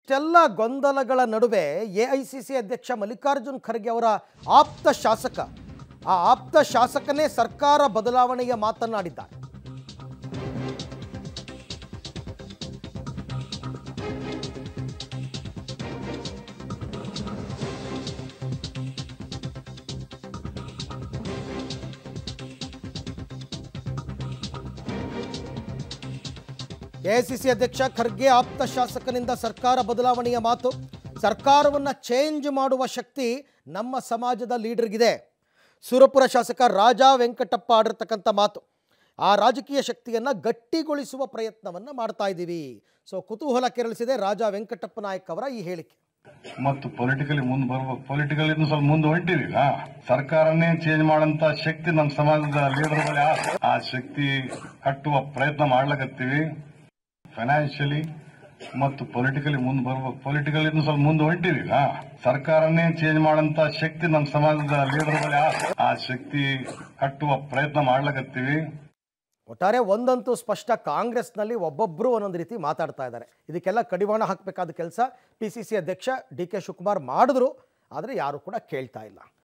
ಇಷ್ಟೆಲ್ಲ ಗೊಂದಲಗಳ ನಡುವೆ A I C C ಅಧ್ಯಕ್ಷ ಮಲ್ಲಿಕಾರ್ಜುನ್ ಖರ್ಗೆ ಅವರ ಆಪ್ತ ಶಾಸಕ ಆ ಆಪ್ತ ಶಾಸಕನೇ ಸರ್ಕಾರ ಬದಲಾವಣೆಯ ಮಾತನಾಡಿದ್ದಾರೆ ಎಐಸಿಸಿ ಅಧ್ಯಕ್ಷ ಖರ್ಗೆ ಆಪ್ತ ಶಾಸಕನಿಂದ ಸರ್ಕಾರ ಬದಲಾವಣೆಯ ಮಾತು ಸರ್ಕಾರವನ್ನು ಚೇಂಜ್ ಮಾಡುವ ಶಕ್ತಿ ನಮ್ಮ ಸಮಾಜದ ಲೀಡರ್ಗಿದೆ ಸುರಪುರ ಶಾಸಕ ರಾಜಾ ವೆಂಕಟಪ್ಪ ಆಡಿರ್ತಕ್ಕಂಥ ಮಾತು ಆ ರಾಜಕೀಯ ಶಕ್ತಿಯನ್ನು ಗಟ್ಟಿಗೊಳಿಸುವ ಪ್ರಯತ್ನವನ್ನು ಮಾಡ್ತಾ ಇದ್ದೀವಿ ಸೊ ಕುತೂಹಲ ಕೆರಳಿಸಿದೆ ರಾಜಾ ವೆಂಕಟಪ್ಪ ನಾಯಕ್ ಅವರ ಈ ಹೇಳಿಕೆ ಮತ್ತು ಪೊಲಿಟಿಕಲಿ ಮುಂದೆ ಬರ್ಬೇಕು ಪೊಲಿಟಿಕಲ್ ಇನ್ನು ಸ್ವಲ್ಪ ಮುಂದೆ ಹೊಂಟಿದೀಗ ಸರ್ಕಾರನೇ ಚೇಂಜ್ ಮಾಡಂತ ಶಕ್ತಿ ನಮ್ಮ ಸಮಾಜದ ಲೀಡರ್ಗಳು ಆ ಶಕ್ತಿ ಕಟ್ಟುವ ಪ್ರಯತ್ನ ಮಾಡ್ಲಕತ್ತೀವಿ ಫೈನಾನ್ಷಿಯಲಿ ಮತ್ತು ಪೊಲಿಟಿಕಲಿ ಮುಂದೆ ಬರ್ಬೇಕು ಪೊಲಿಟಿಕಲ್ ಇನ್ನು ಸ್ವಲ್ಪ ಮುಂದೆ ಹೊಂಟಿದೀಗ ಸರ್ಕಾರನೇ ಚೇಂಜ್ ಮಾಡಂತ ಶಕ್ತಿ ನಮ್ಮ ಸಮಾಜದ ಲೀಡರ್ಗಳು ಆ ಶಕ್ತಿ ಕಟ್ಟುವ ಪ್ರಯತ್ನ ಮಾಡ್ಲಕತ್ತೀವಿ ಒಟ್ಟಾರೆ ಒಂದಂತೂ ಸ್ಪಷ್ಟ ಕಾಂಗ್ರೆಸ್ನಲ್ಲಿ ಒಬ್ಬೊಬ್ಬರು ಒಂದೊಂದು ರೀತಿ ಮಾತಾಡ್ತಾ ಇದ್ದಾರೆ ಇದಕ್ಕೆಲ್ಲ ಕಡಿವಾಣ ಹಾಕಬೇಕಾದ ಕೆಲಸ ಪಿ ಸಿ ಸಿ ಅಧ್ಯಕ್ಷ ಡಿ ಕೆ ಶಿವಕುಮಾರ್ ಮಾಡಿದ್ರು ಆದರೆ ಯಾರು ಕೂಡ ಕೇಳ್ತಾ ಇಲ್ಲ